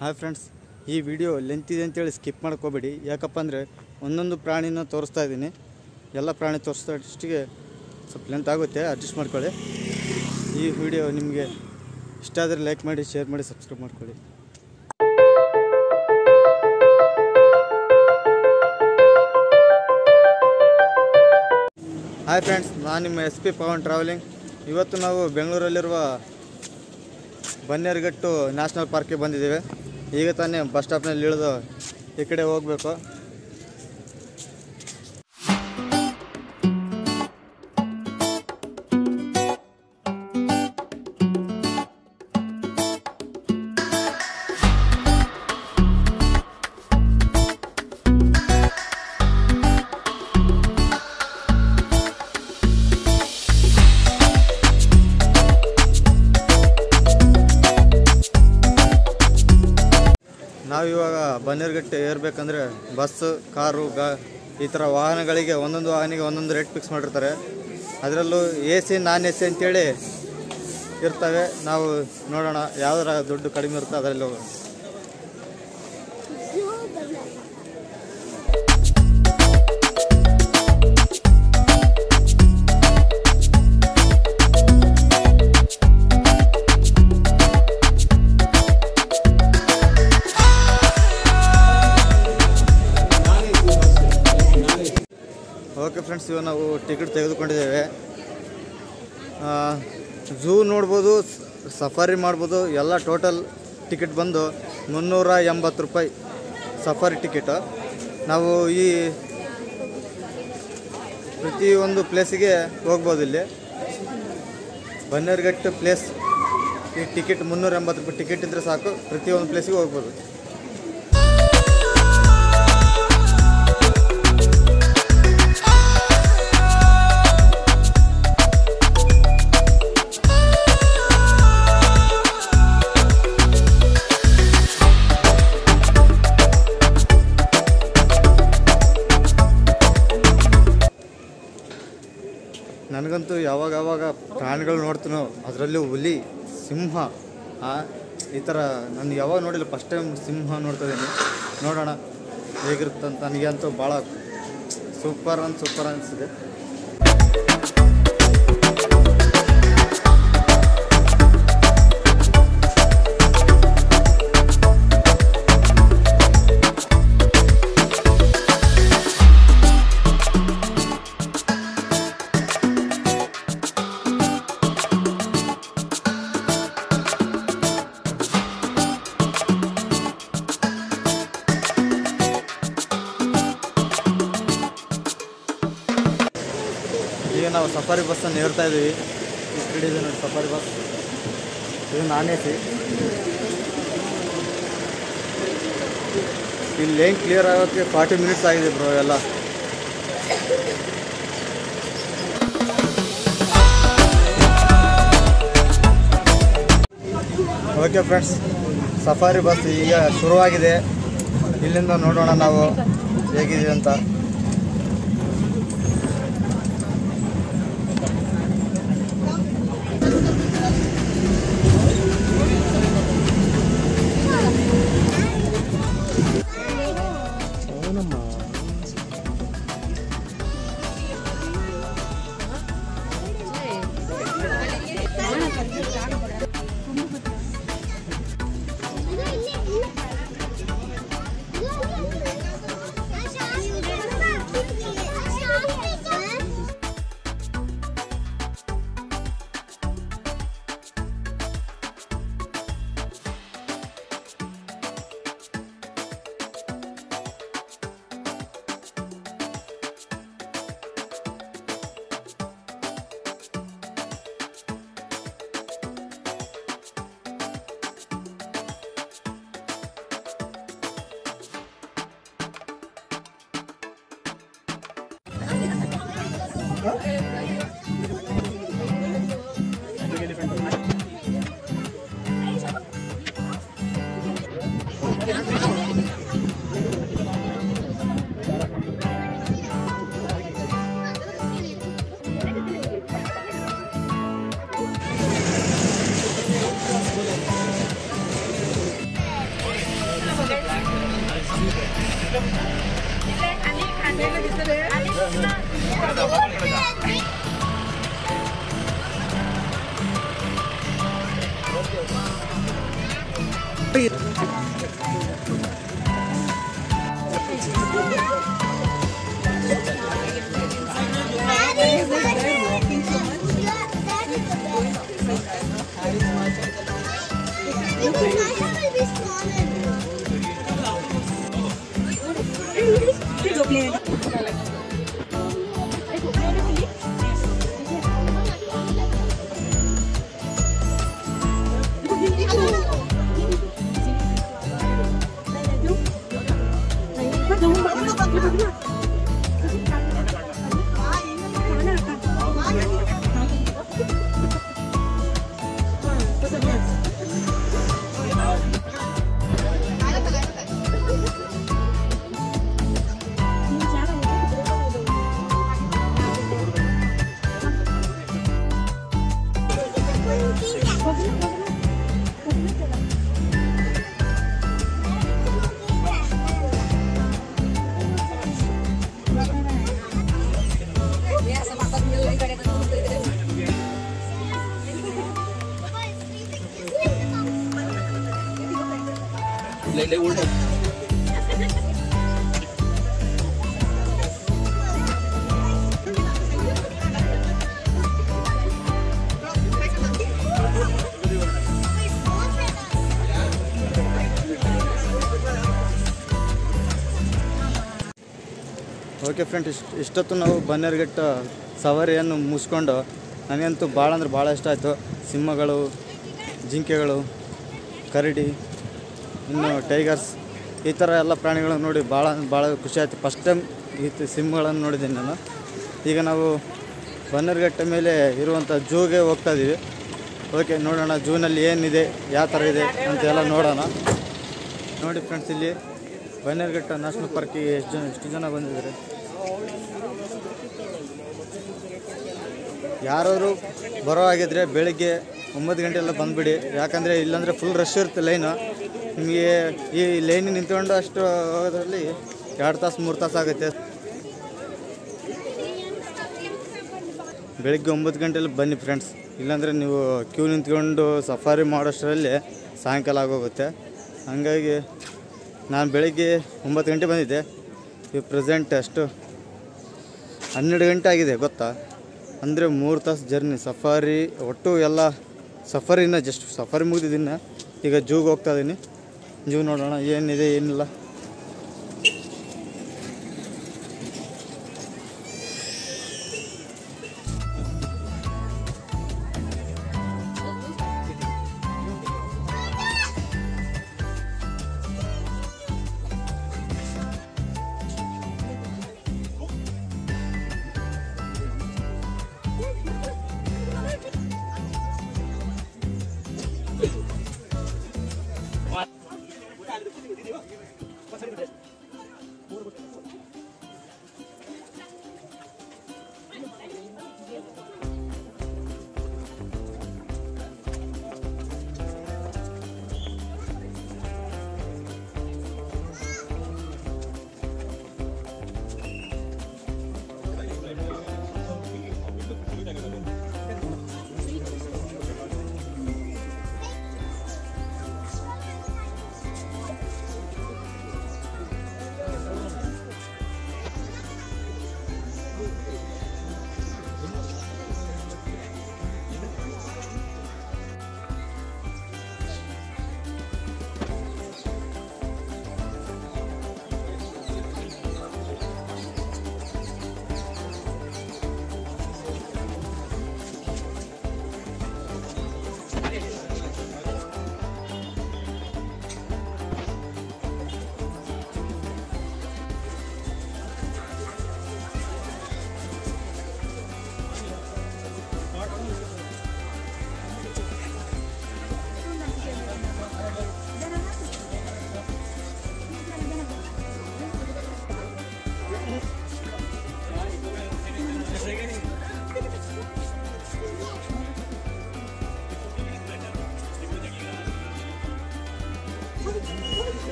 Hi friends ಈ video length ಇದೆ ಅಂತೇಳಿ ಸ್ಕಿಪ್ ಮಾಡ್ಕೋಬೇಡಿ ಯಾಕಪ್ಪ ಅಂದರೆ ಒಂದೊಂದು ಪ್ರಾಣಿನ ತೋರಿಸ್ತಾ ಇದ್ದೀನಿ ಎಲ್ಲ ಪ್ರಾಣಿ ತೋರಿಸ್ತಾ ಅಷ್ಟಿಗೆ ಸ್ವಲ್ಪ ಲೆಂತ್ ಆಗುತ್ತೆ ಅಡ್ಜಸ್ಟ್ ಮಾಡ್ಕೊಳ್ಳಿ ಈ ವಿಡಿಯೋ ನಿಮಗೆ ಇಷ್ಟ ಆದರೆ ಲೈಕ್ ಮಾಡಿ ಶೇರ್ ಮಾಡಿ ಸಬ್ಸ್ಕ್ರೈಬ್ ಮಾಡ್ಕೊಳ್ಳಿ ಹಾಯ್ ಫ್ರೆಂಡ್ಸ್ ನಾನು ನಿಮ್ಮ ಎಸ್ ಪಿ ಪವನ್ ಟ್ರಾವೆಲಿಂಗ್ ಇವತ್ತು ನಾವು ಬೆಂಗಳೂರಲ್ಲಿರುವ ಬನ್ನೇರುಘಟ್ಟು ನ್ಯಾಷನಲ್ ಪಾರ್ಕಿಗೆ ಬಂದಿದ್ದೇವೆ ಈಗ ತಾನೇ ಬಸ್ ಸ್ಟಾಪ್ನಲ್ಲಿ ಇಳಿದು ಈ ಕಡೆ ಹೋಗಬೇಕು ನಾವಿವಾಗ ಬನ್ನೇರುಘಟ್ಟ ಏರ್ಬೇಕಂದ್ರೆ ಬಸ್ಸು ಕಾರು ಗಾ ಈ ಥರ ವಾಹನಗಳಿಗೆ ಒಂದೊಂದು ವಾಹನಿಗೆ ಒಂದೊಂದು ರೇಟ್ ಫಿಕ್ಸ್ ಮಾಡಿರ್ತಾರೆ ಅದರಲ್ಲೂ A C non A C ಅಂತೇಳಿ ಇರ್ತವೆ ನಾವು ನೋಡೋಣ ಯಾವ್ದಾರ ದುಡ್ಡು ಕಡಿಮೆ ಇರುತ್ತೆ ಅದರಲ್ಲಿ ಹೋಗೋಣ ಓಕೆ ಫ್ರೆಂಡ್ಸ್ ಇವಾಗ ನಾವು ಟಿಕೆಟ್ ತೆಗೆದುಕೊಂಡಿದ್ದೇವೆ ಝೂ ನೋಡ್ಬೋದು ಸಫಾರಿ ಮಾಡ್ಬೋದು ಎಲ್ಲ ಟೋಟಲ್ ಟಿಕೆಟ್ ಬಂದು ಮುನ್ನೂರ ಎಂಬತ್ತು ರೂಪಾಯಿ ಸಫಾರಿ ಟಿಕೆಟು ನಾವು ಈ ಪ್ರತಿಯೊಂದು ಪ್ಲೇಸಿಗೆ ಹೋಗ್ಬೋದು ಇಲ್ಲಿ ಬನ್ನೇರುಘಟ್ಟ ಪ್ಲೇಸ್ ಈ ಟಿಕೆಟ್ ಮುನ್ನೂರ ಎಂಬತ್ತು ರೂಪಾಯಿ ಟಿಕೆಟ್ ಇದ್ದರೆ ಸಾಕು ಪ್ರತಿಯೊಂದು ಪ್ಲೇಸಿಗೆ ಹೋಗ್ಬೋದು ನನಗಂತೂ ಯಾವಾಗ ಯಾವಾಗ ಪ್ರಾಣಿಗಳು ನೋಡ್ತೀನೋ ಅದರಲ್ಲೂ ಹುಲಿ ಸಿಂಹ ಆ, ಈ ಥರ ನಾನು ಯಾವಾಗ ನೋಡಿಲ್ಲ ಫಸ್ಟ್ ಟೈಮ್ ಸಿಂಹ ನೋಡ್ತಾ ಇದ್ದೀನಿ ನೋಡೋಣ ಹೇಗಿರುತ್ತಂತ ನನಗೆ ಅಂತೂ ಭಾಳ ಸೂಪರ್ ಅಂತ ಸೂಪರ್ ಅನಿಸಿದೆ ಈಗ ನಾವು ಸಫಾರಿ ಬಸ್ಸನ್ನು ಏರ್ತಾ ಇದ್ದೀವಿ ಈ ಕಡೆ ಇದೆ ನೋಡಿ ಸಫಾರಿ ಬಸ್ ಇದು ನಾನ್ ಎ ಸಿ ಇಲ್ಲಿ ಲೇನ್ ಕ್ಲಿಯರ್ ಆಗೋಕ್ಕೆ ಫಾರ್ಟಿ ಮಿನಿಟ್ಸ್ ಆಗಿದೆ ಬ್ರೋ ಎಲ್ಲ ಓಕೆ ಫ್ರೆಂಡ್ಸ್ ಸಫಾರಿ ಬಸ್ ಈಗ ಶುರುವಾಗಿದೆ ಇಲ್ಲಿಂದ ನೋಡೋಣ ನಾವು ಹೇಗಿದೆ ಅಂತ ಇದು ಇಲ್ಲಿ ಇಲ್ಲ. ಇದು ಇಲ್ಲಿ. ಓಕೆ ಫ್ರೆಂಡ್ ಇಷ್ಟು ಇಷ್ಟೊತ್ತು ನಾವು ಬನ್ನೇರ್ಘಟ್ಟ ಸವಾರಿಯನ್ನು ಮುಗಿಸ್ಕೊಂಡು ನನಗಂತೂ ಭಾಳ ಅಂದ್ರೆ ಭಾಳ ಇಷ್ಟ ಆಯಿತು ಸಿಂಹಗಳು ಜಿಂಕೆಗಳು ಕರಡಿ ಇನ್ನು ಟೈಗರ್ಸ್ ಈ ಥರ ಎಲ್ಲ ಪ್ರಾಣಿಗಳನ್ನು ನೋಡಿ ಭಾಳ ಭಾಳ ಖುಷಿ ಆಯಿತು ಫಸ್ಟ್ ಟೈಮ್ ಈ ತ- ಸಿಂಹಗಳನ್ನು ನೋಡಿದ್ದೀನಿ ನಾನು ಈಗ ನಾವು ಬನ್ನೇರ್ಘಟ್ಟ ಮೇಲೆ ಇರುವಂಥ ಜೂಗೆ ಹೋಗ್ತಾ ಇದ್ದೀವಿ ಓಕೆ ನೋಡೋಣ ಜೂನಲ್ಲಿ ಏನಿದೆ ಯಾವ ಥರ ಇದೆ ಅಂತ ಎಲ್ಲ ನೋಡೋಣ ನೋಡಿ ಫ್ರೆಂಡ್ಸ್ ಇಲ್ಲಿ ಬನ್ನೇರ್ಘಟ್ಟ ನ್ಯಾಷನಲ್ ಪಾರ್ಕಿಗೆ ಎಷ್ಟು ಜನ ಎಷ್ಟು ಜನ ಬಂದಿದ್ದಾರೆ ಯಾರಾದ್ರು ಬರೋ ಆಗಿದ್ರೆ ಬೆಳಿಗ್ಗೆ ಒಂಬತ್ತು ಗಂಟೆ ಎಲ್ಲ ಬಂದುಬಿಡಿ ಯಾಕಂದರೆ ಇಲ್ಲಾಂದರೆ ಫುಲ್ ರಶ್ ಇರುತ್ತೆ ಲೈನು ನಿಮಗೆ ಈ ಲೈನ್ ನಿಂತ್ಕೊಂಡು ಅಷ್ಟು ಹೋಗೋದ್ರಲ್ಲಿ ಎರಡು ತಾಸು ಮೂರು ತಾಸು ಆಗುತ್ತೆ ಬೆಳಿಗ್ಗೆ ಒಂಬತ್ತು ಗಂಟೆಲಿ ಬನ್ನಿ ಫ್ರೆಂಡ್ಸ್ ಇಲ್ಲಾಂದರೆ ನೀವು ಕ್ಯೂ ನಿಂತ್ಕೊಂಡು ಸಫಾರಿ ಮಾಡೋಷ್ಟರಲ್ಲಿ ಸಾಯಂಕಾಲ ಆಗೋಗುತ್ತೆ ಹಾಗಾಗಿ ನಾನು ಬೆಳಿಗ್ಗೆ ಒಂಬತ್ತು ಗಂಟೆ ಬಂದಿದ್ದೆ ಈ ಪ್ರೆಸೆಂಟ್ ಅಷ್ಟು ಹನ್ನೆರಡು ಗಂಟೆ ಆಗಿದೆ ಗೊತ್ತಾ ಅಂದರೆ ಮೂರು ತಾಸು ಜರ್ನಿ ಸಫಾರಿ ಒಟ್ಟು ಎಲ್ಲ ಸಫಾರಿನ ಜಸ್ಟ್ ಸಫಾರಿ ಮುಗಿದಿದ್ದೀನಿ ಈಗ ಜೂಗೆ ಹೋಗ್ತಾ ಇದ್ದೀನಿ ಜೂ ನೋಡೋಣ ಏನಿದೆ ಏನಿಲ್ಲ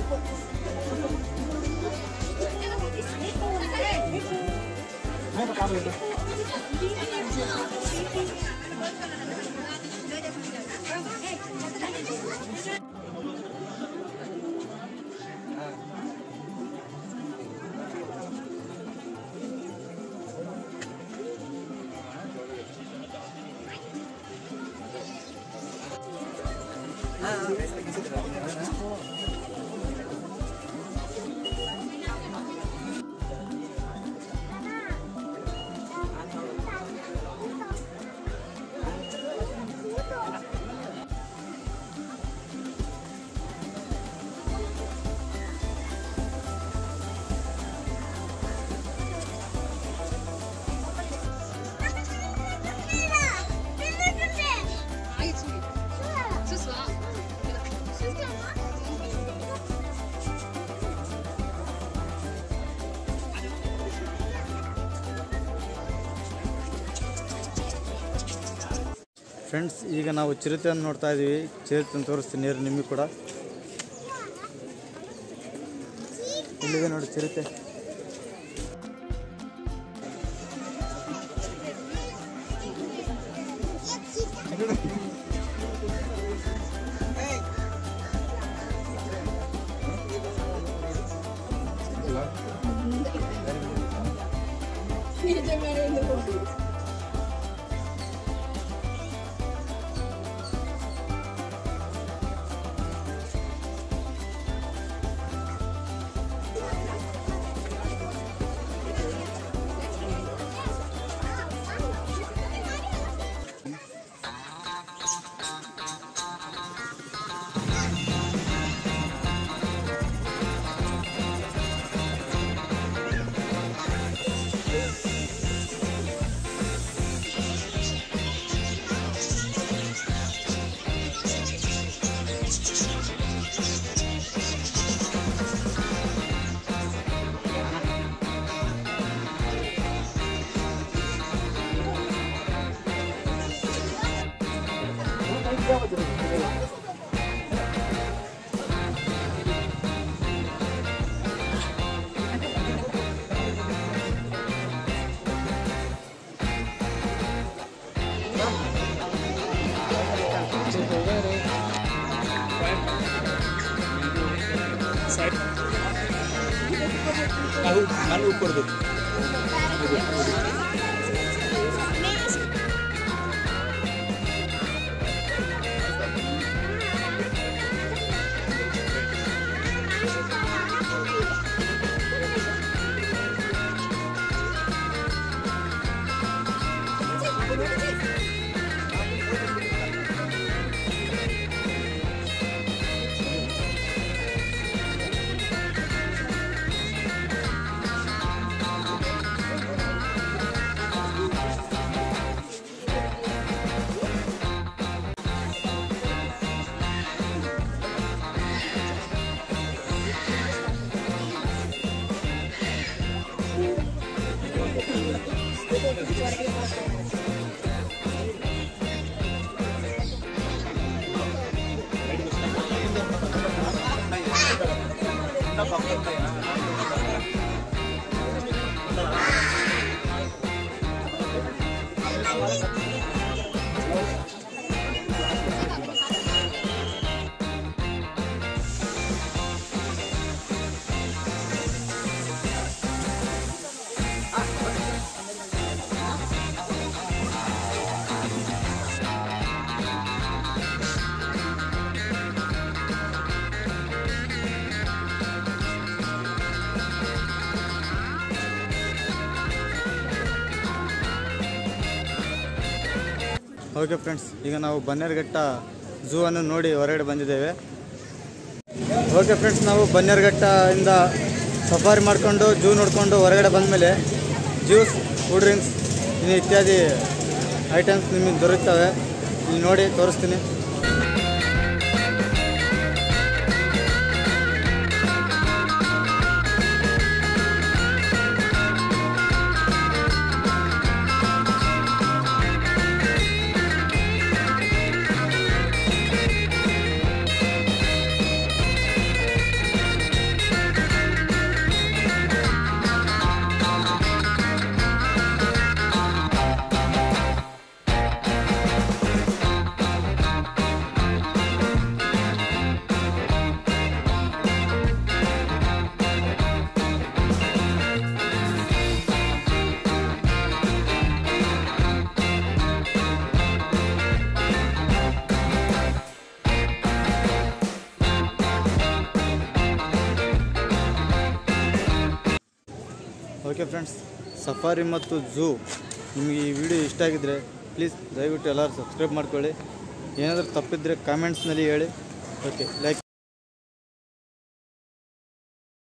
ಫ್ರೆಂಡ್ಸ್ ಈಗ ನಾವು ಚಿರತೆಯನ್ನು ನೋಡ್ತಾ ಇದ್ದೀವಿ ಚಿರತೆಯನ್ನು ತೋರಿಸ್ತೀನಿ ನೀರು ನಿಮಗೆ ಕೂಡ ಇಲ್ಲಿದೆ ನೋಡಿ ಚಿರತೆ ನಾನು ಉಪ್ಪು ಕೊಡ್ಬೇಕು ಓಕೆ ಫ್ರೆಂಡ್ಸ್ ಈಗ ನಾವು ಬನ್ನೇರುಘಟ್ಟ ಝೂ ಅನ್ನು ನೋಡಿ ಹೊರಗಡೆ ಬಂದಿದ್ದೇವೆ ಓಕೆ ಫ್ರೆಂಡ್ಸ್ ನಾವು ಬನ್ನೇರುಘಟ್ಟದಿಂದ ಸಫಾರಿ ಮಾಡಿಕೊಂಡು ಝೂ ನೋಡಿಕೊಂಡು ಹೊರಗಡೆ ಬಂದಮೇಲೆ ಜ್ಯೂಸ್ ಕೂಲ್ ಡ್ರಿಂಕ್ಸ್ ಇನ್ನು ಇತ್ಯಾದಿ ಐಟಮ್ಸ್ ನಿಮಗೆ ದೊರೆಯುತ್ತವೆ ಇಲ್ಲಿ ನೋಡಿ ತೋರಿಸ್ತೀನಿ ಓಕೆ ಫ್ರೆಂಡ್ಸ್ ಸಫಾರಿ ಮತ್ತು ಝೂ ನಿಮಗೆ ಈ ವಿಡಿಯೋ ಇಷ್ಟ ಆಗಿದ್ದರೆ ಪ್ಲೀಸ್ ದಯವಿಟ್ಟು ಎಲ್ಲರೂ ಸಬ್ಸ್ಕ್ರೈಬ್ ಮಾಡ್ಕೊಳ್ಳಿ ಏನಾದರೂ ತಪ್ಪಿದ್ರೆ ಕಾಮೆಂಟ್ಸ್ನಲ್ಲಿ ಹೇಳಿ ಓಕೆ ಲೈಕ್